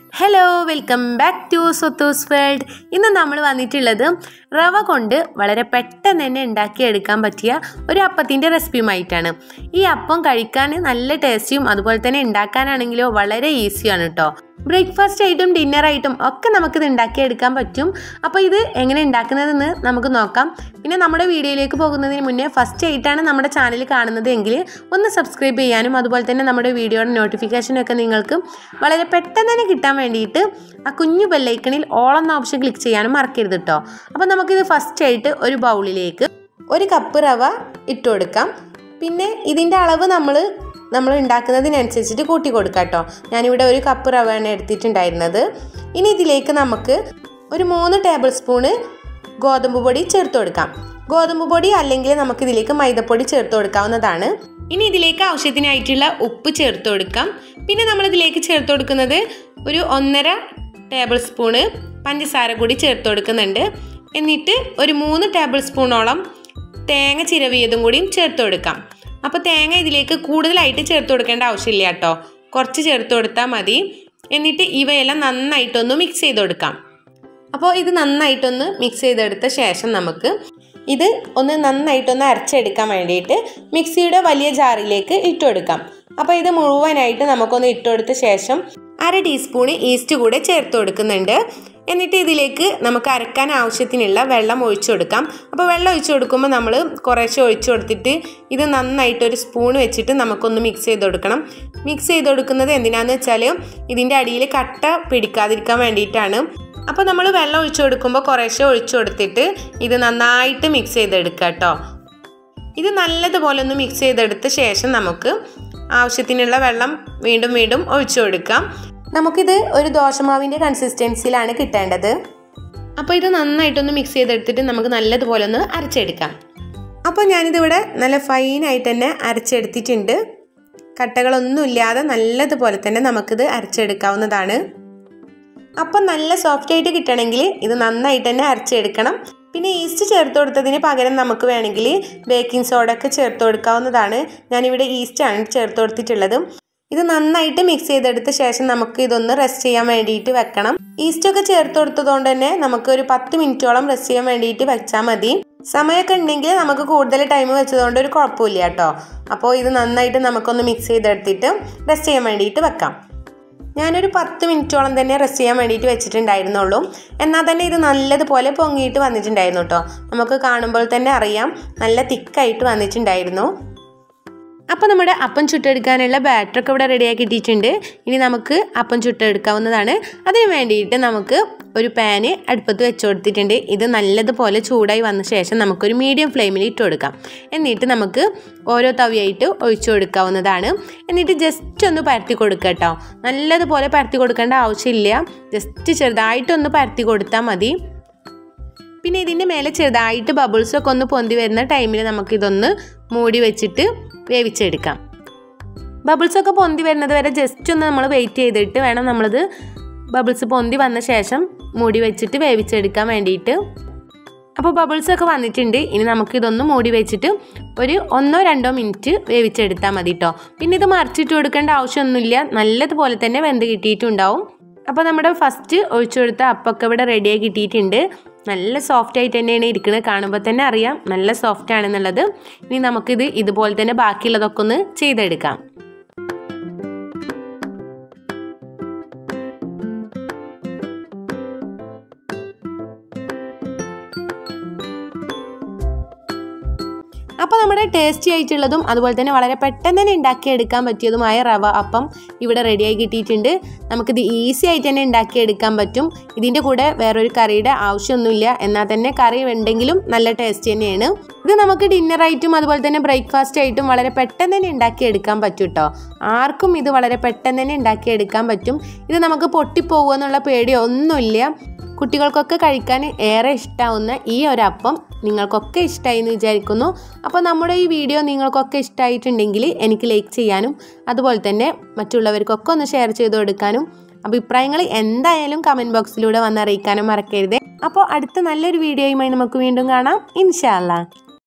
hello welcome back to Sothus world ഇന്ന് നമ്മൾ വന്നിട്ടുള്ളത് റവ കൊണ്ട് വളരെ പെട്ടെന്ന് തന്നെ ഉണ്ടാക്കിയെടുക്കാൻ പറ്റിയ ഒരു അപ്പത്തിൻ്റെ റെസിപ്പിയുമായിട്ടാണ് ഈ അപ്പം കഴിക്കാൻ നല്ല ടേസ്റ്റിയും അതുപോലെ തന്നെ ഉണ്ടാക്കാനാണെങ്കിലോ വളരെ ഈസിയാണ് കേട്ടോ ബ്രേക്ക്ഫാസ്റ്റ് ആയിട്ടും ഡിന്നർ ആയിട്ടും ഒക്കെ നമുക്കിത് ഉണ്ടാക്കിയെടുക്കാൻ പറ്റും അപ്പോൾ ഇത് എങ്ങനെ ഉണ്ടാക്കുന്നതെന്ന് നമുക്ക് നോക്കാം പിന്നെ നമ്മുടെ വീഡിയോയിലേക്ക് പോകുന്നതിന് മുന്നേ ഫസ്റ്റ് ആയിട്ടാണ് നമ്മുടെ ചാനൽ കാണുന്നത് എങ്കിൽ ഒന്ന് സബ്സ്ക്രൈബ് ചെയ്യാനും അതുപോലെ തന്നെ നമ്മുടെ വീഡിയോയുടെ നോട്ടിഫിക്കേഷനൊക്കെ നിങ്ങൾക്ക് വളരെ പെട്ടെന്ന് തന്നെ കിട്ടാൻ വേണ്ടിയിട്ട് ആ കുഞ്ഞു ബെല്ലൈക്കണിൽ ഓൾ എന്ന ഓപ്ഷൻ ക്ലിക്ക് ചെയ്യാനും മറക്കരുത് കേട്ടോ അപ്പോൾ നമുക്കിത് ഫസ്റ്റ് ആയിട്ട് ഒരു ബൗളിലേക്ക് ഒരു കപ്പ് റവ ഇട്ട് കൊടുക്കാം പിന്നെ ഇതിൻ്റെ അളവ് നമ്മൾ നമ്മൾ ഉണ്ടാക്കുന്നതിനനുസരിച്ചിട്ട് കൂട്ടി കൊടുക്കാം കേട്ടോ ഞാനിവിടെ ഒരു കപ്പ് റവയാണ് എടുത്തിട്ടുണ്ടായിരുന്നത് ഇനി ഇതിലേക്ക് നമുക്ക് ഒരു മൂന്ന് ടേബിൾ സ്പൂണ് ഗോതമ്പ് പൊടി ചേർത്ത് കൊടുക്കാം ഗോതമ്പ് പൊടി അല്ലെങ്കിൽ നമുക്ക് ഇതിലേക്ക് മൈദപ്പൊടി ചേർത്ത് കൊടുക്കാവുന്നതാണ് ഇനി ഇതിലേക്ക് ആവശ്യത്തിനായിട്ടുള്ള ഉപ്പ് ചേർത്ത് കൊടുക്കാം പിന്നെ നമ്മൾ ഇതിലേക്ക് ചേർത്ത് കൊടുക്കുന്നത് ഒരു ഒന്നര ടേബിൾ സ്പൂണ് പഞ്ചസാര കൂടി ചേർത്ത് കൊടുക്കുന്നുണ്ട് എന്നിട്ട് ഒരു മൂന്ന് ടേബിൾ സ്പൂണോളം തേങ്ങ ചിരവിയതും കൂടിയും ചേർത്ത് കൊടുക്കാം അപ്പോൾ തേങ്ങ ഇതിലേക്ക് കൂടുതലായിട്ട് ചേർത്ത് കൊടുക്കേണ്ട ആവശ്യമില്ല കേട്ടോ കുറച്ച് ചേർത്ത് കൊടുത്താൽ മതി എന്നിട്ട് ഇവയെല്ലാം നന്നായിട്ടൊന്ന് മിക്സ് ചെയ്ത് കൊടുക്കാം അപ്പോൾ ഇത് നന്നായിട്ടൊന്ന് മിക്സ് ചെയ്തെടുത്ത ശേഷം നമുക്ക് ഇത് ഒന്ന് നന്നായിട്ടൊന്ന് അരച്ചെടുക്കാൻ വേണ്ടിയിട്ട് മിക്സിയുടെ വലിയ ജാറിലേക്ക് ഇട്ട് കൊടുക്കാം അപ്പോൾ ഇത് മുഴുവനായിട്ട് നമുക്കൊന്ന് ഇട്ട് കൊടുത്ത ശേഷം അര ടീസ്പൂണ് ഈസ്റ്റ് കൂടെ ചേർത്ത് കൊടുക്കുന്നുണ്ട് എന്നിട്ട് ഇതിലേക്ക് നമുക്ക് അരക്കാൻ ആവശ്യത്തിനുള്ള വെള്ളം ഒഴിച്ചു കൊടുക്കാം അപ്പോൾ വെള്ളം ഒഴിച്ചു കൊടുക്കുമ്പോൾ നമ്മൾ കുറേശ്ശെ ഒഴിച്ചു കൊടുത്തിട്ട് ഇത് നന്നായിട്ട് ഒരു സ്പൂൺ വെച്ചിട്ട് നമുക്കൊന്ന് മിക്സ് ചെയ്ത് കൊടുക്കണം മിക്സ് ചെയ്ത് കൊടുക്കുന്നത് എന്തിനാന്ന് വെച്ചാൽ ഇതിൻ്റെ അടിയിൽ കട്ട പിടിക്കാതിരിക്കാൻ വേണ്ടിയിട്ടാണ് അപ്പോൾ നമ്മൾ വെള്ളം ഒഴിച്ചു കൊടുക്കുമ്പോൾ കുറേശ്ശെ ഒഴിച്ചു കൊടുത്തിട്ട് ഇത് നന്നായിട്ട് മിക്സ് ചെയ്തെടുക്കുക കേട്ടോ ഇത് നല്ലതുപോലെ ഒന്ന് മിക്സ് ചെയ്തെടുത്ത ശേഷം നമുക്ക് ആവശ്യത്തിനുള്ള വെള്ളം വീണ്ടും വീണ്ടും ഒഴിച്ചു കൊടുക്കാം നമുക്കിത് ഒരു ദോശമാവിൻ്റെ കൺസിസ്റ്റൻസിയിലാണ് കിട്ടേണ്ടത് അപ്പോൾ ഇത് നന്നായിട്ടൊന്ന് മിക്സ് ചെയ്തെടുത്തിട്ട് നമുക്ക് നല്ലതുപോലെ ഒന്ന് അരച്ചെടുക്കാം അപ്പോൾ ഞാനിതിവിടെ നല്ല ഫൈനായിട്ട് തന്നെ അരച്ചെടുത്തിട്ടുണ്ട് കട്ടകളൊന്നും ഇല്ലാതെ നല്ലതുപോലെ തന്നെ നമുക്കിത് അരച്ചെടുക്കാവുന്നതാണ് അപ്പം നല്ല സോഫ്റ്റ് ആയിട്ട് കിട്ടണമെങ്കിൽ ഇത് നന്നായിട്ട് തന്നെ അരച്ചെടുക്കണം പിന്നെ ഈസ്റ്റ് ചേർത്ത് കൊടുത്തതിന് പകരം നമുക്ക് വേണമെങ്കിൽ ബേക്കിംഗ് സോഡ ഒക്കെ ചേർത്ത് കൊടുക്കാവുന്നതാണ് ഞാനിവിടെ ഈസ്റ്റാണ് ചേർത്ത് കൊടുത്തിട്ടുള്ളത് ഇത് നന്നായിട്ട് മിക്സ് ചെയ്തെടുത്ത ശേഷം നമുക്ക് ഇതൊന്ന് റെസ്റ്റ് ചെയ്യാൻ വേണ്ടിയിട്ട് വെക്കണം ഈസ്റ്റ് ഒക്കെ ചേർത്ത് കൊടുത്തതുകൊണ്ട് തന്നെ നമുക്ക് ഒരു പത്ത് മിനിറ്റോളം റെസ്റ്റ് ചെയ്യാൻ വേണ്ടിയിട്ട് വെച്ചാൽ മതി സമയമൊക്കെ ഉണ്ടെങ്കിൽ നമുക്ക് കൂടുതൽ ടൈം വെച്ചതുകൊണ്ട് ഒരു കുഴപ്പമില്ല കേട്ടോ അപ്പോൾ ഇത് നന്നായിട്ട് നമുക്കൊന്ന് മിക്സ് ചെയ്തെടുത്തിട്ട് റെസ്റ്റ് ചെയ്യാൻ വേണ്ടിയിട്ട് വെക്കാം ഞാനൊരു പത്ത് മിനിറ്റോളം തന്നെ റെസ്റ്റ് ചെയ്യാൻ വേണ്ടിയിട്ട് വെച്ചിട്ടുണ്ടായിരുന്നുള്ളൂ എന്നാൽ തന്നെ ഇത് നല്ലതുപോലെ പൊങ്ങിയിട്ട് വന്നിട്ടുണ്ടായിരുന്നു കേട്ടോ നമുക്ക് കാണുമ്പോൾ തന്നെ അറിയാം നല്ല തിക്കായിട്ട് വന്നിട്ടുണ്ടായിരുന്നു അപ്പോൾ നമ്മുടെ അപ്പം ചുട്ടെടുക്കാനുള്ള ബാറ്ററൊക്കെ ഇവിടെ റെഡിയാക്കി ഇട്ടിട്ടുണ്ട് ഇനി നമുക്ക് അപ്പം ചുട്ടെടുക്കാവുന്നതാണ് അതിന് വേണ്ടിയിട്ട് നമുക്ക് ഒരു പാന് അടുപ്പത്ത് വെച്ച് കൊടുത്തിട്ടുണ്ട് ഇത് നല്ലതുപോലെ ചൂടായി വന്ന ശേഷം നമുക്കൊരു മീഡിയം ഫ്ലെയിമിൽ ഇട്ട് കൊടുക്കാം എന്നിട്ട് നമുക്ക് ഓരോ തവിയായിട്ട് ഒഴിച്ചു കൊടുക്കാവുന്നതാണ് എന്നിട്ട് ജസ്റ്റ് ഒന്ന് പരത്തി കൊടുക്കുക കേട്ടോ നല്ലതുപോലെ പരത്തി കൊടുക്കേണ്ട ആവശ്യമില്ല ജസ്റ്റ് ചെറുതായിട്ടൊന്ന് പരത്തി കൊടുത്താൽ മതി പിന്നെ ഇതിൻ്റെ മേലെ ചെറുതായിട്ട് ബബിൾസൊക്കെ ഒന്ന് പൊന്തി വരുന്ന ടൈമിൽ നമുക്കിതൊന്ന് മൂടി വെച്ചിട്ട് വേവിച്ചെടുക്കാം ബബിൾസൊക്കെ പൊന്തി വരുന്നത് വരെ ജസ്റ്റ് ഒന്ന് നമ്മൾ വെയിറ്റ് ചെയ്തിട്ട് വേണം നമ്മളിത് ബബിൾസ് പൊന്തി വന്ന ശേഷം മൂടി വെച്ചിട്ട് വേവിച്ചെടുക്കാൻ വേണ്ടിയിട്ട് അപ്പോൾ ബബിൾസൊക്കെ വന്നിട്ടുണ്ട് ഇനി നമുക്കിതൊന്ന് മൂടി വെച്ചിട്ട് ഒരു ഒന്നോ രണ്ടോ മിനിറ്റ് വേവിച്ചെടുത്താൽ മതി കേട്ടോ പിന്നെ ഇത് മറിച്ചിട്ട് കൊടുക്കേണ്ട ആവശ്യമൊന്നുമില്ല നല്ലതുപോലെ തന്നെ വെന്ത് കിട്ടിയിട്ടുണ്ടാവും അപ്പോൾ നമ്മുടെ ഫസ്റ്റ് ഒഴിച്ചു കൊടുത്ത അപ്പൊക്കെ ഇവിടെ റെഡിയായി കിട്ടിയിട്ടുണ്ട് നല്ല സോഫ്റ്റ് ആയിട്ട് തന്നെയാണ് ഇരിക്കുന്നത് കാണുമ്പോൾ തന്നെ അറിയാം നല്ല സോഫ്റ്റ് ആണെന്നുള്ളത് ഇനി നമുക്കിത് ഇതുപോലെ തന്നെ ബാക്കിയുള്ളതൊക്കെ ഒന്ന് ചെയ്തെടുക്കാം അപ്പോൾ നമ്മുടെ ടേസ്റ്റി ആയിട്ടുള്ളതും അതുപോലെ തന്നെ വളരെ പെട്ടെന്ന് തന്നെ ഉണ്ടാക്കിയെടുക്കാൻ പറ്റിയതുമായ റവ അപ്പം ഇവിടെ റെഡിയായി കിട്ടിയിട്ടുണ്ട് നമുക്കിത് ഈസി ആയിട്ട് തന്നെ ഉണ്ടാക്കിയെടുക്കാൻ പറ്റും ഇതിൻ്റെ കൂടെ വേറൊരു കറിയുടെ ആവശ്യമൊന്നുമില്ല എന്നാൽ തന്നെ കറി ഉണ്ടെങ്കിലും നല്ല ടേസ്റ്റ് തന്നെയാണ് ഇത് നമുക്ക് ഡിന്നറായിട്ടും അതുപോലെ തന്നെ ബ്രേക്ക്ഫാസ്റ്റ് ആയിട്ടും വളരെ പെട്ടെന്ന് തന്നെ ഉണ്ടാക്കിയെടുക്കാൻ പറ്റും കേട്ടോ ആർക്കും ഇത് വളരെ പെട്ടെന്ന് തന്നെ ഉണ്ടാക്കിയെടുക്കാൻ പറ്റും ഇത് നമുക്ക് പൊട്ടിപ്പോകുക എന്നുള്ള പേടി ഒന്നുമില്ല കുട്ടികൾക്കൊക്കെ കഴിക്കാൻ ഏറെ ഇഷ്ടമാവുന്ന ഈ ഒരു അപ്പം നിങ്ങൾക്കൊക്കെ ഇഷ്ടമായി എന്ന് വിചാരിക്കുന്നു അപ്പോൾ നമ്മുടെ ഈ വീഡിയോ നിങ്ങൾക്കൊക്കെ ഇഷ്ടമായിട്ടുണ്ടെങ്കിൽ എനിക്ക് ലൈക്ക് ചെയ്യാനും അതുപോലെ തന്നെ മറ്റുള്ളവർക്കൊക്കെ ഒന്ന് ഷെയർ ചെയ്ത് കൊടുക്കാനും അഭിപ്രായങ്ങൾ എന്തായാലും കമൻറ്റ് ബോക്സിലൂടെ വന്ന് അറിയിക്കാനും മറക്കരുത് അപ്പോൾ അടുത്ത നല്ലൊരു വീഡിയോയുമായി നമുക്ക് വീണ്ടും കാണാം ഇൻഷാല്ലാ